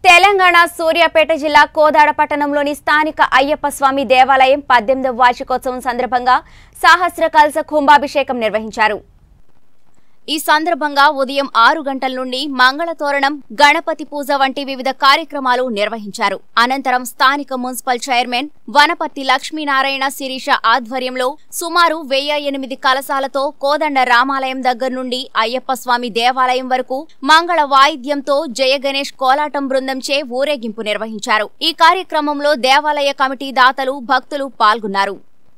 తెలంగాణ సూర్యాపేట జిల్లా కోదాడ పట్టణంలోని స్థానిక అయ్యప్ప స్వామి దేవాలయం పద్దెనిమిదవ వార్షికోత్సవం సందర్భంగా సహస్ర కలస కుంభాభిషేకం నిర్వహించారు ఈ సందర్భంగా ఉదయం ఆరు గంటల నుండి మంగళతోరణం గణపతి పూజ వంటి వివిధ కార్యక్రమాలు నిర్వహించారు అనంతరం స్థానిక మున్సిపల్ చైర్మన్ వనపర్తి లక్ష్మీనారాయణ శిరీష ఆధ్వర్యంలో సుమారు వెయ్యి ఎనిమిది కలశాలతో కోదండ రామాలయం దగ్గర నుండి అయ్యప్ప స్వామి దేవాలయం వరకు మంగళ వాయిద్యంతో జయ గణేష్ కోలాటం బృందంచే ఊరేగింపు నిర్వహించారు ఈ కార్యక్రమంలో దేవాలయ కమిటీ దాతలు భక్తులు పాల్గొన్నారు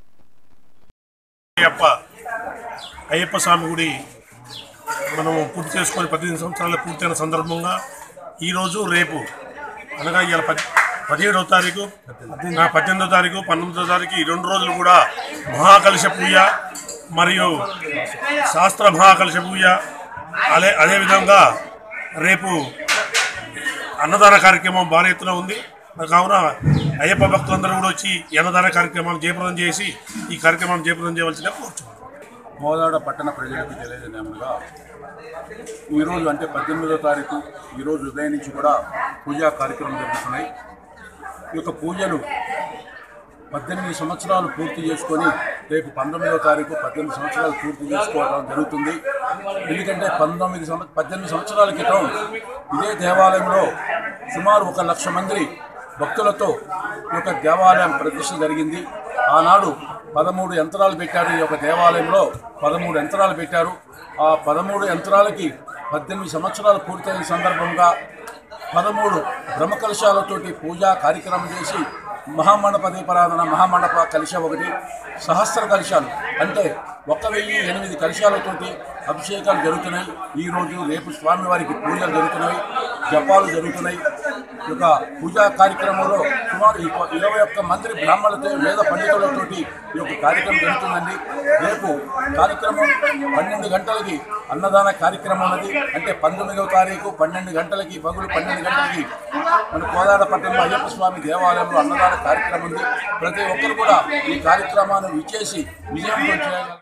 అయ్యప్ప అయ్యప్ప స్వామి గుడి మనం పూర్తి చేసుకొని పద్దెనిమిది సంవత్సరాలు పూర్తయిన సందర్భంగా ఈరోజు రేపు అనగా ఇవాళ పది పదిహేడవ తారీఖు నా పద్దెనిమిదో తారీఖు పంతొమ్మిదో తారీఖు ఈ రెండు రోజులు కూడా మహాకలశ పూజ మరియు శాస్త్ర మహాకలశ పూజ అదే అదేవిధంగా రేపు అన్నదాన కార్యక్రమం భారీ ఎత్తున ఉంది కావున అయ్యప్ప భక్తులందరూ కూడా వచ్చి ఈ అన్నదాన కార్యక్రమాలు జయప్రదం చేసి ఈ కార్యక్రమాన్ని జయప్రదం చేయవలసిందిగా కోరుచున్నాను కోదాడ పట్టణ ప్రజలకు తెలియజేయడముగా ఈరోజు అంటే పద్దెనిమిదో తారీఖు ఈరోజు ఉదయం నుంచి కూడా పూజా కార్యక్రమం జరుగుతున్నాయి ఈ యొక్క పూజలు పద్దెనిమిది సంవత్సరాలు పూర్తి చేసుకొని రేపు పంతొమ్మిదో తారీఖు పద్దెనిమిది సంవత్సరాలు పూర్తి చేసుకోవడం జరుగుతుంది ఎందుకంటే పంతొమ్మిది సంవ పద్దెనిమిది సంవత్సరాల క్రితం ఇదే దేవాలయంలో సుమారు ఒక లక్ష మంది భక్తులతో ఈ యొక్క దేవాలయం ప్రతిష్ట జరిగింది ఆనాడు పదమూడు యంత్రాలు పెట్టారు ఈ యొక్క దేవాలయంలో పదమూడు యంత్రాలు పెట్టారు ఆ పదమూడు యంత్రాలకి పద్దెనిమిది సంవత్సరాలు పూర్తయిన సందర్భంగా పదమూడు బ్రహ్మకలశాలతోటి పూజా కార్యక్రమం చేసి మహామండప దీపారాధన మహామండప కలశ ఒకటి సహస్ర కలశాలు అంటే ఒక వెయ్యి ఎనిమిది కలశాలతోటి అభిషేకాలు జరుగుతున్నాయి ఈరోజు రేపు స్వామివారికి పూజలు జరుగుతున్నాయి జపాలు జరుగుతున్నాయి ఈ యొక్క పూజా కార్యక్రమంలో సుమారు ఇక- ఇరవై ఒక్క మంది బ్రాహ్మణులతో వేద పండితులతోటి ఈ యొక్క కార్యక్రమం జరుగుతుందండి రేపు కార్యక్రమం పన్నెండు గంటలకి అన్నదాన కార్యక్రమం ఉన్నది అంటే పంతొమ్మిదవ తారీఖు పన్నెండు గంటలకి పగులు పన్నెండు గంటలకి మన కోదాడ పట్టణంలో అయ్యప్ప స్వామి దేవాలయంలో అన్నదాన కార్యక్రమం ఉంది ప్రతి ఒక్కరు కూడా ఈ కార్యక్రమాన్ని విచ్చేసి విజయవంతం చేయాలి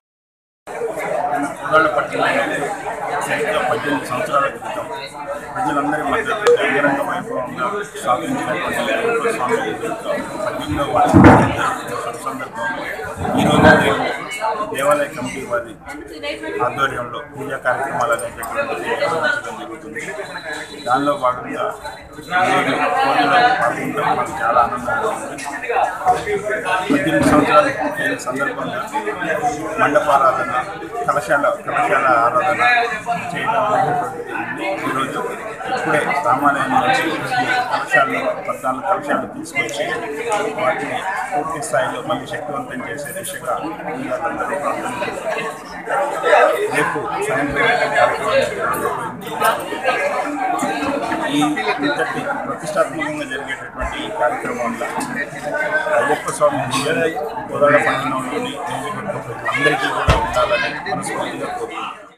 ఉదాహరణ పట్టణంలో సరిగ్గా పద్దెనిమిది సంవత్సరాల క్రితం ప్రజలందరి మద్దతు అంగరంగ వైభవంగా స్థాపించినటువంటి వెంకటేశ్వర స్వామి యొక్క పద్దెనిమిదవ వార్షికోత్సవ సందర్భంలో ఈరోజు రేపు దేవాలయ కమిటీ వారి ఆధ్వర్యంలో పూజా కార్యక్రమాలు అనేటటువంటి నిర్వహించడం జరుగుతుంది దానిలో భాగంగా ఈరోజు పూజలో పాల్గొనడం మాకు చాలా ఆనందంగా ఉంది పద్దెనిమిది సంవత్సరాలు పూర్తయిన సందర్భంగా మండపారాధన కలశాల కలశాల ఆరాధన చేయడం అనేటువంటిది ఉంది. ఈరోజు ఇప్పుడే రామాలయం నుంచి ఈ కలశాలను పద్నాలుగు కలశాలు తీసుకొచ్చి వాటిని పూర్తి స్థాయిలో మళ్ళీ శక్తివంతం చేసే దిశగా పూజలందరూ ప్రార్థన చేస్తారు. రేపు సాయంత్రం కార్యక్రమం ఈ ఇంతటి ప్రతిష్టాత్మకంగా జరిగేటటువంటి ఈ కార్యక్రమంలో అయ్యప్ప స్వామి విజయ కోదాడ పట్టణంలోని నియోజకవర్గ ప్రజలందరికీ కూడా ఉండాలని మనస్ఫూర్తిగా కోరుకుంటున్నాను